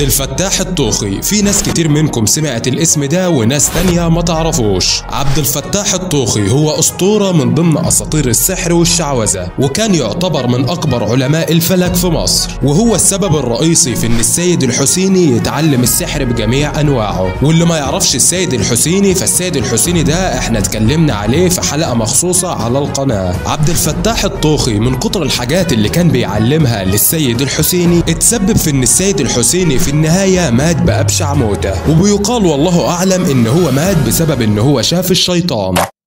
الفتاح الطوخي في ناس كتير منكم سمعت الاسم ده وناس تانية ما تعرفوش عبد الفتاح الطوخي هو أسطورة من ضمن أساطير السحر والشعوذة وكان يعتبر من أكبر علماء الفلك في مصر وهو السبب الرئيسي في إن السيد الحسيني يتعلم السحر بجميع أنواعه واللي ما يعرفش السيد الحسيني فالسيد الحسيني ده احنا اتكلمنا عليه في حلقة مخصوصة على القناة عبد الفتاح الطوخي من كتر الحاجات اللي كان بيعلمها للسيد الحسيني اتسبب في ان السيد الحسيني في النهاية مات بأبشع موته وبيقال والله أعلم ان هو مات بسبب ان هو شاف الشيطان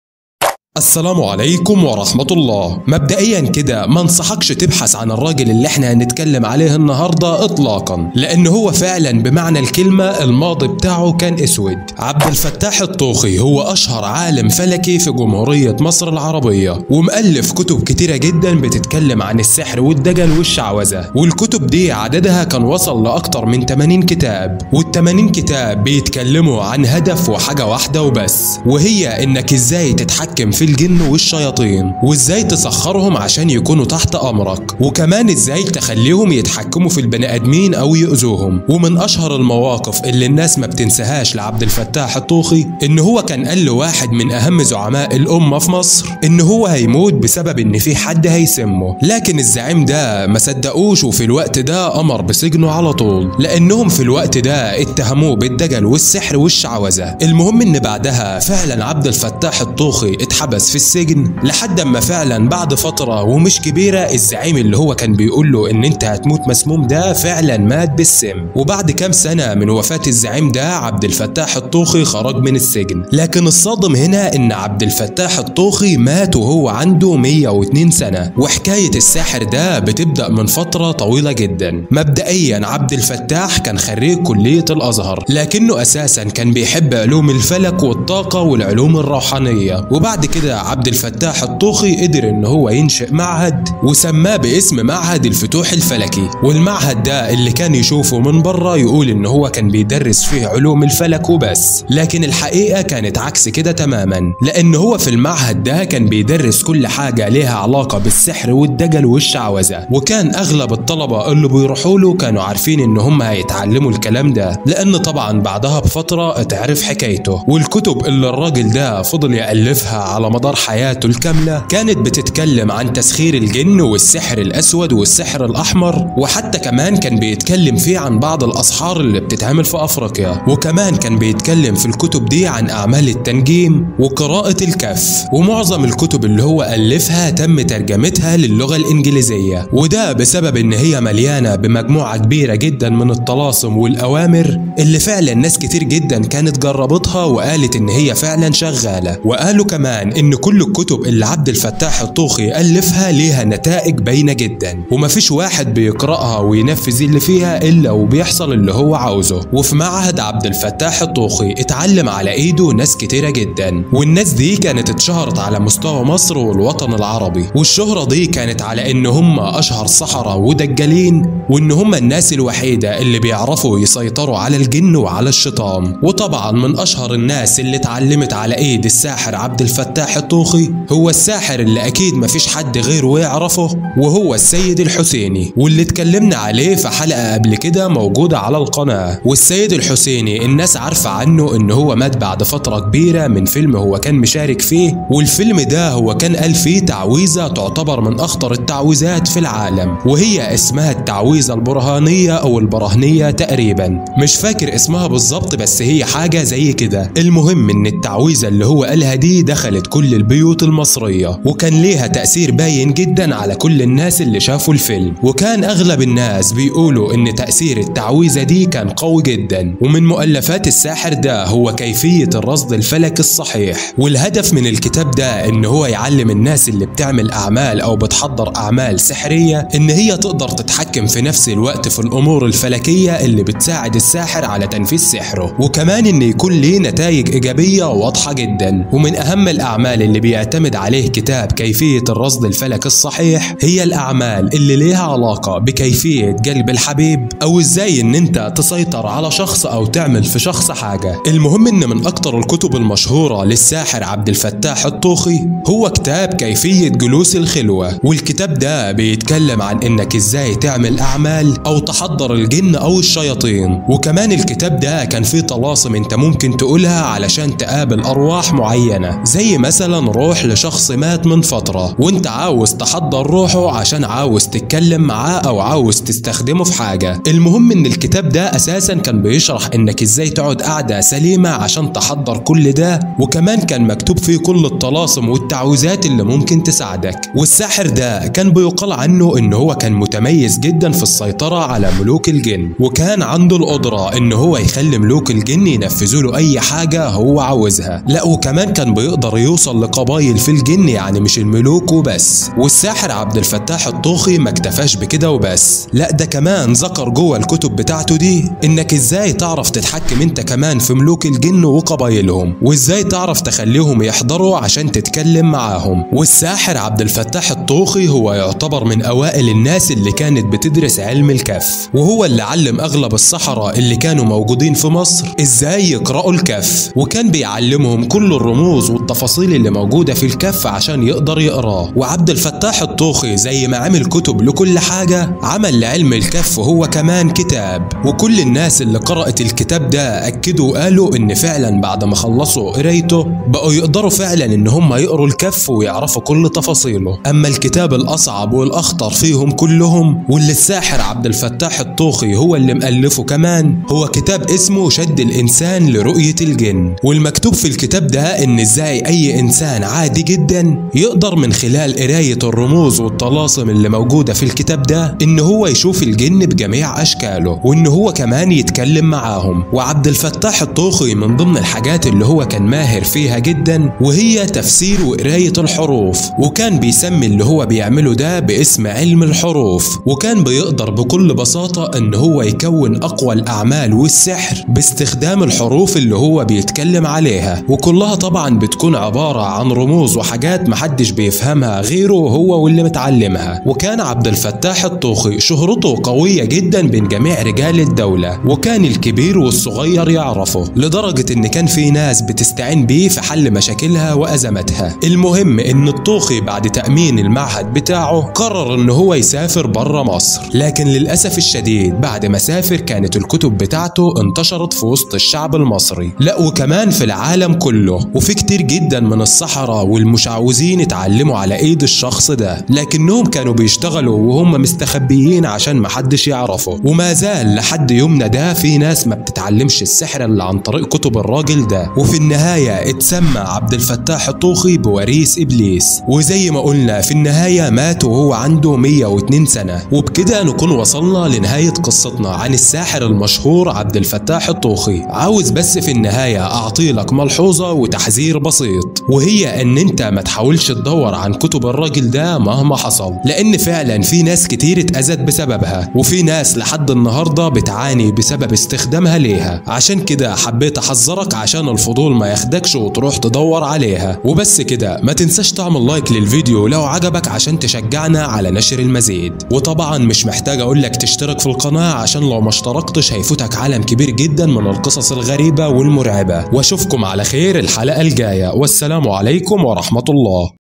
السلام عليكم ورحمة الله مبدئيا كده ما انصحكش تبحث عن الراجل اللي احنا هنتكلم عليه النهاردة اطلاقا لان هو فعلا بمعنى الكلمة الماضي بتاعه كان اسود عبد الفتاح الطوخي هو اشهر عالم فلكي في جمهورية مصر العربية ومؤلف كتب كتيرة جدا بتتكلم عن السحر والدجل والشعوذة والكتب دي عددها كان وصل لأكتر من 80 كتاب وال 80 كتاب بيتكلموا عن هدف وحاجة واحدة وبس وهي انك ازاي تتحكم في الجن والشياطين وازاي تسخرهم عشان يكونوا تحت امرك وكمان ازاي تخليهم يتحكموا في البني ادمين او يؤذوهم ومن اشهر المواقف اللي الناس ما بتنساهاش لعبد الفتاح الطوخي ان هو كان قال لواحد من اهم زعماء الامه في مصر ان هو هيموت بسبب ان في حد هيسمه لكن الزعيم ده ما صدقوش وفي الوقت ده امر بسجنه على طول لانهم في الوقت ده اتهموه بالدجل والسحر والشعوذه المهم ان بعدها فعلا عبد الفتاح الطوخي اتحبس في السجن لحد اما فعلا بعد فتره ومش كبيره الزعيم اللي هو كان بيقول له ان انت هتموت مسموم ده فعلا مات بالسم وبعد كام سنه من وفاه الزعيم ده عبد الفتاح الطوخي خرج من السجن لكن الصادم هنا ان عبد الفتاح الطوخي مات وهو عنده 102 سنه وحكايه الساحر ده بتبدا من فتره طويله جدا مبدئيا عبد الفتاح كان خريج كليه الازهر لكنه اساسا كان بيحب علوم الفلك والطاقه والعلوم الروحانيه وبعد كده عبد الفتاح الطوخي قدر ان هو ينشئ معهد وسماه باسم معهد الفتوح الفلكي والمعهد ده اللي كان يشوفه من بره يقول ان هو كان بيدرس فيه علوم الفلك وبس لكن الحقيقه كانت عكس كده تماما لان هو في المعهد ده كان بيدرس كل حاجه ليها علاقه بالسحر والدجل والشعوذه وكان اغلب الطلبه اللي بيروحوا له كانوا عارفين ان هم هيتعلموا الكلام ده لان طبعا بعدها بفتره اتعرف حكايته والكتب اللي الراجل ده فضل يالفها على مدار حياته الكاملة كانت بتتكلم عن تسخير الجن والسحر الأسود والسحر الأحمر وحتى كمان كان بيتكلم فيه عن بعض الأسحار اللي بتتعمل في أفريقيا وكمان كان بيتكلم في الكتب دي عن أعمال التنجيم وقراءة الكف ومعظم الكتب اللي هو ألفها تم ترجمتها للغة الإنجليزية وده بسبب إن هي مليانة بمجموعة كبيرة جدا من الطلاسم والأوامر اللي فعلا ناس كتير جدا كانت جربتها وقالت إن هي فعلا شغالة وقالوا كمان إن كل الكتب اللي عبد الفتاح الطوخي ألفها ليها نتائج باينة جدا ومفيش واحد بيقرأها وينفذ اللي فيها إلا وبيحصل اللي هو عاوزه وفي معهد عبد الفتاح الطوخي اتعلم على إيده ناس كتيرة جدا والناس دي كانت اتشهرت على مستوى مصر والوطن العربي والشهرة دي كانت على إن هم أشهر سحرة ودجالين وإن هم الناس الوحيدة اللي بيعرفوا يسيطروا على الجن وعلى الشيطان وطبعا من أشهر الناس اللي اتعلمت على إيد الساحر عبد الفتاح الطوخي هو الساحر اللي أكيد مفيش حد غيره يعرفه وهو السيد الحسيني واللي اتكلمنا عليه في حلقة قبل كده موجودة على القناة والسيد الحسيني الناس عارفة عنه إن هو مات بعد فترة كبيرة من فيلم هو كان مشارك فيه والفيلم ده هو كان قال فيه تعويذة تعتبر من أخطر التعويذات في العالم وهي اسمها التعويذة البرهانية أو البرهنية تقريبا مش فاكر اسمها بالظبط بس هي حاجة زي كده المهم إن التعويذة اللي هو قالها دي دخلت كل البيوت المصرية وكان ليها تأثير باين جدا على كل الناس اللي شافوا الفيلم وكان أغلب الناس بيقولوا إن تأثير التعويذة دي كان قوي جدا ومن مؤلفات الساحر ده هو كيفية الرصد الفلكي الصحيح والهدف من الكتاب ده إن هو يعلم الناس اللي بتعمل أعمال أو بتحضر أعمال سحرية إن هي تقدر تتحكم في نفس الوقت في الأمور الفلكية اللي بتساعد الساحر على تنفيذ سحره وكمان إن يكون ليه نتائج إيجابية واضحة جدا ومن أهم الأعمال الأعمال اللي بيعتمد عليه كتاب كيفية الرصد الفلكي الصحيح هي الأعمال اللي ليها علاقة بكيفية قلب الحبيب أو إزاي إن أنت تسيطر على شخص أو تعمل في شخص حاجة المهم إن من أكتر الكتب المشهورة للساحر عبد الفتاح الطوخي هو كتاب كيفية جلوس الخلوة والكتاب ده بيتكلم عن إنك إزاي تعمل أعمال أو تحضر الجن أو الشياطين وكمان الكتاب ده كان فيه طلاسم أنت ممكن تقولها علشان تقابل أرواح معينة زي مثلا روح لشخص مات من فترة وأنت عاوز تحضر روحه عشان عاوز تتكلم معاه أو عاوز تستخدمه في حاجة المهم إن الكتاب ده أساسا كان بيشرح إنك إزاي تقعد قاعدة سليمة عشان تحضر كل ده وكمان كان مكتوب فيه كل الطلاسم والتعويذات اللي ممكن تساعدك والساحر ده كان بيقال عنه إن هو كان متميز جدا في السيطرة على ملوك الجن وكان عنده القدرة إن هو يخلي ملوك الجن ينفذوا له أي حاجة هو عاوزها لا وكمان كان بيقدر يوصل لقبايل في الجن يعني مش الملوك وبس والساحر عبد الفتاح الطوخي ما اكتفاش بكده وبس لا ده كمان ذكر جوه الكتب بتاعته دي انك ازاي تعرف تتحكم انت كمان في ملوك الجن وقبايلهم وازاي تعرف تخليهم يحضروا عشان تتكلم معاهم والساحر عبد الفتاح الطوخي هو يعتبر من اوائل الناس اللي كانت بتدرس علم الكف وهو اللي علم اغلب السحرة اللي كانوا موجودين في مصر ازاي يقرأوا الكف وكان بيعلمهم كل الرموز والتفاصيل اللي موجودة في الكف عشان يقدر يقراه وعبد الفتاح الطوخي زي ما عمل كتب لكل حاجة عمل لعلم الكف هو كمان كتاب وكل الناس اللي قرأت الكتاب ده أكدوا وقالوا إن فعلا بعد ما خلصوا قرايته بقوا يقدروا فعلا إن هم يقروا الكف ويعرفوا كل تفاصيله أما الكتاب الأصعب والأخطر فيهم كلهم واللي الساحر عبد الفتاح الطوخي هو اللي مؤلفه كمان هو كتاب اسمه شد الإنسان لرؤية الجن والمكتوب في الكتاب ده إن إزاي أي إنسان عادي جدا يقدر من خلال قراية الرموز والطلاسم اللي موجودة في الكتاب ده إن هو يشوف الجن بجميع أشكاله وإن هو كمان يتكلم معاهم وعبد الفتاح الطوخي من ضمن الحاجات اللي هو كان ماهر فيها جدا وهي تفسير وقراية الحروف وكان بيسمي اللي هو بيعمله ده باسم علم الحروف وكان بيقدر بكل بساطة إن هو يكون أقوى الأعمال والسحر باستخدام الحروف اللي هو بيتكلم عليها وكلها طبعا بتكون عبارة عن رموز وحاجات محدش بيفهمها غيره هو واللي متعلمها وكان عبد الفتاح الطوخي شهرته قوية جدا بين جميع رجال الدولة وكان الكبير والصغير يعرفه لدرجة ان كان في ناس بتستعين بيه في حل مشاكلها وأزماتها المهم ان الطوخي بعد تأمين المعهد بتاعه قرر ان هو يسافر بره مصر لكن للأسف الشديد بعد ما سافر كانت الكتب بتاعته انتشرت في وسط الشعب المصري لا وكمان في العالم كله وفي كتير جدا من السحرة والمشعوذين اتعلموا على ايد الشخص ده لكنهم كانوا بيشتغلوا وهم مستخبيين عشان محدش يعرفه وما زال لحد يومنا ده في ناس ما بتتعلمش السحر الا عن طريق كتب الراجل ده وفي النهاية اتسمى عبد الفتاح الطوخي بوريث ابليس وزي ما قلنا في النهاية مات وهو عنده 102 سنة وبكده نكون وصلنا لنهاية قصتنا عن الساحر المشهور عبد الفتاح الطوخي عاوز بس في النهاية اعطي لك ملحوظة وتحذير بسيط وهي ان انت ما تحاولش تدور عن كتب الراجل ده مهما حصل لان فعلا في ناس كتير اتأذت بسببها وفي ناس لحد النهاردة بتعاني بسبب استخدامها ليها عشان كده حبيت احذرك عشان الفضول ما ياخدكش وتروح تدور عليها وبس كده ما تنساش تعمل لايك للفيديو لو عجبك عشان تشجعنا على نشر المزيد وطبعا مش محتاج اقولك تشترك في القناة عشان لو ما اشتركتش هيفوتك عالم كبير جدا من القصص الغريبة والمرعبة واشوفكم على خير الحلقة الجاية والسلام عليكم ورحمة الله